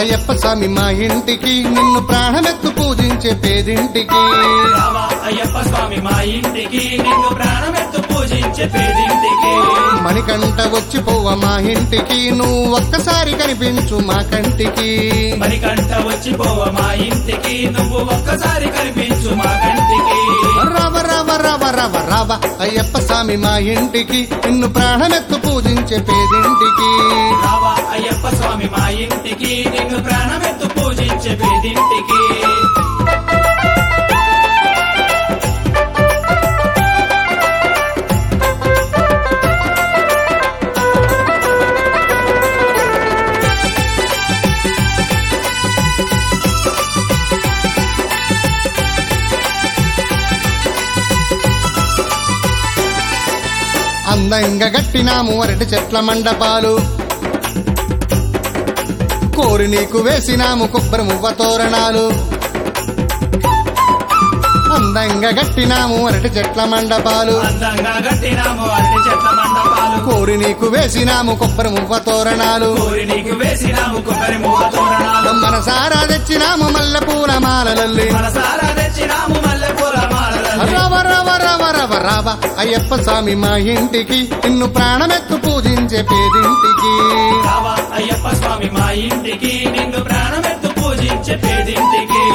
అయ్యప్ప స్వామి మా ఇంటికి నిన్ను ప్రాణమెత్తు పూజించే పేదింటికి రావా అయ్యప్ప స్వామి మా ఇంటికి నిన్ను ప్రాణమెత్తు పూజించే పేదింటికి మణికంట వచ్చి పోవ మా ఇంటికి నువ్వు ఒక్కసారి కనిపించు మా కంటికి మణికంఠ వచ్చిపోవ మా ఇంటికి నువ్వు ఒక్కసారి కనిపించు మా కంటికి రవ రవ రవ రవ రవ అయ్యప్ప స్వామి మా ఇంటికి నిన్ను ప్రాణమెత్తు పూజించే పేదింటికి రావా అయ్యప్ప స్వామి మా ఇంటికి నిన్ను ప్రాణమెత్తు పూజించే పేదింటికి అందంగా గట్టినాము అరటి చెట్ల మండపాలు కోరి నీకు వేసినాము కొబ్బరి మువ్వ తోరణాలు అందంగా గట్టినాము అరటి చెట్ల మండపాలు అందంగా కట్టినాము అరటి చెట్ల మండపాలు కోరి నీకు వేసినాము కొబ్బరి మువ్వ తోరణాలు కోరి నీకు వేసినాము కొబ్బరి మూల తోరణాలు మనసారా తెచ్చినాము మల్లె పూల మాలలల్లి మనసారా తెచ్చినాము మల్లె పూల మాలలని రవ రవ రవ రవ రవ అయ్యప్ప స్వామి మా ఇంటికి నిన్ను ప్రాణమెత్తు పూజించే పేదింటికి రావా అయ్యప్ప స్వామి మా ఇంటికి నిన్ను ప్రాణమెత్తు పూజించే పేదింటికి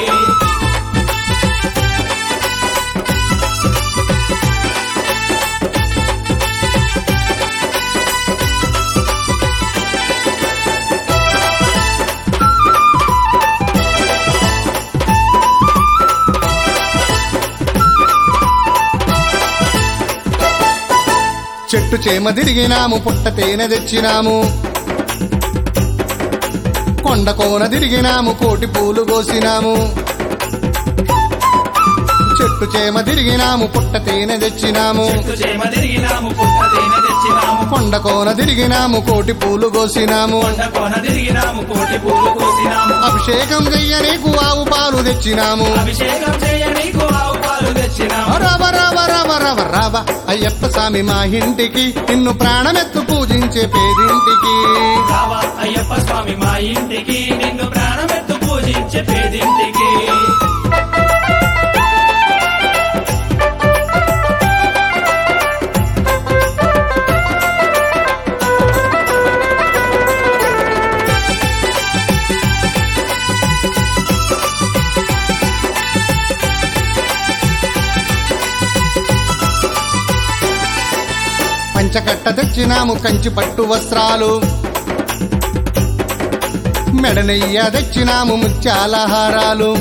చెట్టు చేమ తిరిగినాము పుట్ట తేనె తెచ్చినాము కొండ కోన తిరిగినాము కోటి పూలు కోసినాము చెట్టు చేమ తిరిగినాము పుట్ట తేనె తెచ్చినాము చెట్టు చేమ తిరిగినాము పుట్ట తేనె తెచ్చినాము కొండ కోన తిరిగినాము కోటి పూలు కోసినాము కొండ కోన తిరిగినాము కోటి పూలు కోసినాము అభిషేకం చెయ్యనీకు ఆవు పాలు తెచ్చినాము అభిషేకం చేయ నీకు ఆవు పాలు తెచ్చినాము రవ రవ రవ రవ రవ అయ్యప్ప స్వామి మా ఇంటికి నిన్ను ప్రాణమెత్తు పూజించే పేదింటికి రావా అయ్యప్ప స్వామి మా ఇంటికి నిన్ను ప్రాణమెత్తు పూజించే పేదింటికి పంచకట్ట తెచ్చినాము కంచి పట్టు వస్త్రాలు మెడనెయ్య తెచ్చినాము ముత్యాల హారాలు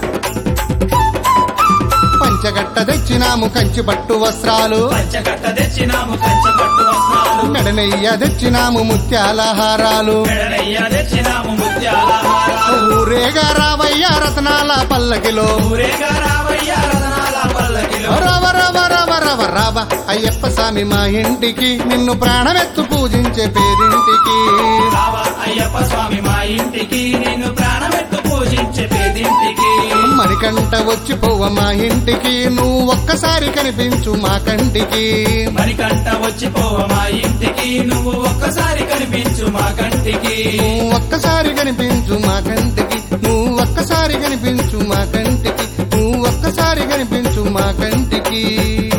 పంచకట్ట తెచ్చినాము కంచి పట్టు వస్త్రాలు పంచకట్ట తెచ్చినాము కంచె పట్టు వస్త్రాలు మెడనెయ్య తెచ్చినాము ముత్యాల హారాలు మెడనయ్య తెచ్చినాము ముత్యాల హారాలు ఊరేగా రావయ్య రత్నాల పల్లకిలో ఊరేగా రావయ్య రతనాల పల్లకిలో రవ రవ రవ రవ రవ అయ్యప్ప స్వామి మా ఇంటికి నిన్ను ప్రాణమెత్తు పూజించే పేదింటికి రావా అయ్యప్ప స్వామి మా ఇంటికి నిన్ను ప్రాణమెత్తు పూజించే పేదింటికి మణికంట వచ్చి పోవ మా ఇంటికి నువ్వు ఒక్కసారి కనిపించు మా కంటికి మణికంట వచ్చిపోవ మా ఇంటికి నువ్వు ఒక్కసారి కనిపించు మా కంటికి నువ్వు ఒక్కసారి కనిపించు మా కంటికి నువ్వు ఒక్కసారి కనిపించు మా కంటికి నువ్వు ఒక్కసారి కనిపించు మా కంటికి